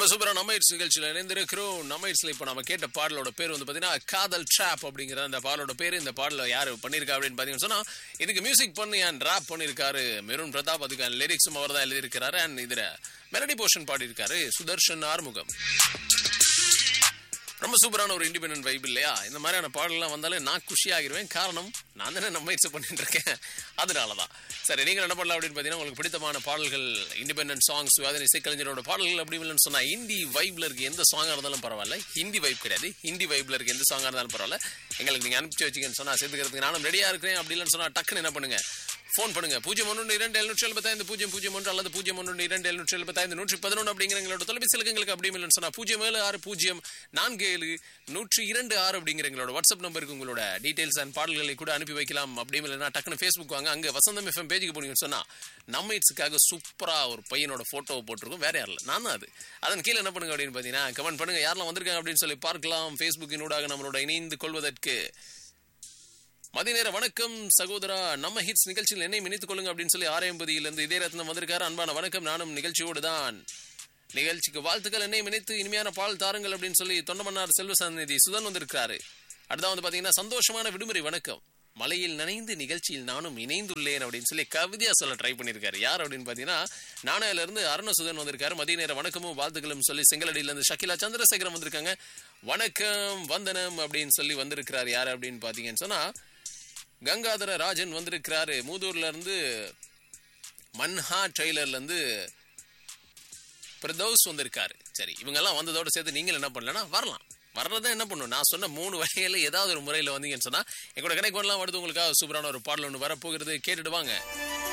நம்ம சூப்பரா நம்ம இட்ஸ் நிகழ்ச்சியில் இணைந்திருக்கிறோம் நம்ம இட்ஸ்ல இப்போ நம்ம கேட்ட பாடலோட பேர் வந்து பார்த்தீங்கன்னா காதல் ட்ராப் அப்படிங்கிற அந்த பாடலோட பேர் இந்த பாடல யாரு பண்ணியிருக்கா அப்படின்னு பார்த்தீங்கன்னு சொன்னா இதுக்கு மியூசிக் பண்ணி அண்ட் ராப் பண்ணியிருக்காரு மெருன் பிரதாப் அதுக்கு லிரிக்ஸும் அவர் தான் எழுதியிருக்கிறாரு அண்ட் இதுல மெலடி போர்ஷன் பாடியிருக்காரு சுதர்ஷன் ஆறுமுகம் ரொம்ப சூப்பரான ஒரு இண்டிபெண்டன்ட் வைப் இல்லையா இந்த மாதிரியான பாடல்லாம் வந்தாலே நான் குஷியாகிருவேன் காரணம் நான் தானே நம்ம இட்ஸ் பண்ணிட்டு இருக்கேன் அதனால தான் சரி நீங்கள் என்ன பண்ணலாம் அப்படின்னு பார்த்தீங்கன்னா உங்களுக்கு பிடித்தமான பாடல்கள் இண்டிபெண்டன்ட் சாங்ஸ் அதனை இசைக்கலைஞரோட பாடல்கள் அப்படி இல்லைன்னு சொன்னால் ஹிந்தி வைப்ல இருக்க எந்த சாங்காக இருந்தாலும் பரவாயில்ல ஹிந்தி வைப் கிடையாது ஹிந்தி வைப்ல இருக்க எந்த சாங்காக இருந்தாலும் பரவாயில்ல எங்களுக்கு நீங்கள் அனுப்பிச்சு வச்சிங்கன்னு சொன்னால் சேர்த்துக்கிறதுக்கு நானும் ரெடியாக இருக்கிறேன் அப்படி இல்லைன்னு சொன்னால் டக்குன்னு என்ன பண்ணுங்க ஃபோன் பண்ணுங்க பூஜ்ஜியம் ஒன்று இரண்டு எழுநூற்றி எழுபத்தைந்து பூஜ்ஜியம் பூஜ்ஜியம் ஒன்று அல்லது பூஜ்ஜியம் ஒன்று இரண்டு எழுநூற்றி எழுபத்தைந்து நூற்றி பதினொன்று அப்படிங்கிற எங்களோட தொலைபேசி இலக்கங்களுக்கு அப்படி இல்லைன்னு சொன்னா பூஜ்ஜியம் ஏழு ஆறு பூஜ்ஜியம் நான்கு ஏழு நூற்றி இரண்டு ஆறு அப்படிங்கிற எங்களோட வாட்ஸ்அப் நம்பருக்கு உங்களோட டீடைல்ஸ் அண்ட் பாடல்களை கூட அனுப்பி வைக்கலாம் அப்படி இல்லைன்னா டக்குனு ஃபேஸ்புக் வாங்க அங்கே வசந்தம் எஃப்எம் பேஜுக்கு போனீங்கன்னு சொன்னா நம்ம இட்ஸுக்காக சூப்பரா ஒரு பையனோட போட்டோவை போட்டிருக்கோம் வேற யாரில் நான் தான் அது அதன் கீழே என்ன பண்ணுங்க அப்படின்னு பார்த்தீங்கன்னா கமெண்ட் பண்ணுங்க யாரெல்லாம் வந்திருக்காங்க அப்படின்னு சொல்லி பார்க்கலாம் ஃபேஸ்புக்கினூடாக நம்மளோட இணைந்து கொள்வதற்கு மதிய நேர வணக்கம் சகோதரா நம்ம ஹிட்ஸ் நிகழ்ச்சியில் என்னை இணைத்துக் கொள்ளுங்க அப்படின்னு சொல்லி ஆரையம்பதியில இருந்து இதே ரத்னம் வந்திருக்காரு அன்பான வணக்கம் நானும் நிகழ்ச்சியோடு தான் நிகழ்ச்சிக்கு வாழ்த்துக்கள் என்னை இணைத்து இனிமையான பால் தாருங்கள் அப்படின்னு சொல்லி தொண்டமன்னார் செல்வ சந்நிதி சுதன் வந்திருக்காரு அடுத்தா வந்து பாத்தீங்கன்னா சந்தோஷமான விடுமுறை வணக்கம் மலையில் நனைந்து நிகழ்ச்சியில் நானும் இணைந்துள்ளேன் அப்படின்னு சொல்லி கவிதையா சொல்ல ட்ரை பண்ணியிருக்காரு யார் அப்படின்னு பாத்தீங்கன்னா நாணயில இருந்து அருணசுதன் வந்திருக்காரு மதிய நேர வணக்கமும் வாழ்த்துக்களும் சொல்லி செங்கலடியில இருந்து ஷக்கிலா சந்திரசேகரம் வந்திருக்காங்க வணக்கம் வந்தனம் அப்படின்னு சொல்லி வந்திருக்கிறார் யார் அப்படின்னு பாத்தீங்கன்னு சொன்னா கங்காதர ராஜன் வந்திருக்கிறாரு மூதூர்ல இருந்து மன்ஹா ட்ரெய்லர்ல இருந்து பிரதோஸ் வந்திருக்காரு சரி இவங்கெல்லாம் வந்ததோட சேர்த்து நீங்கள் என்ன பண்ணலன்னா வரலாம் வர்றதை என்ன பண்ணும் நான் சொன்ன மூணு வகையில ஏதாவது ஒரு முறையில் வந்தீங்கன்னு சொன்னா எங்களோட கணக்கு பண்ணலாம் வருது உங்களுக்காக சூப்பரான ஒரு பாடல் ஒன்று வரப்போகிறது கேட்டுட்டு வாங்க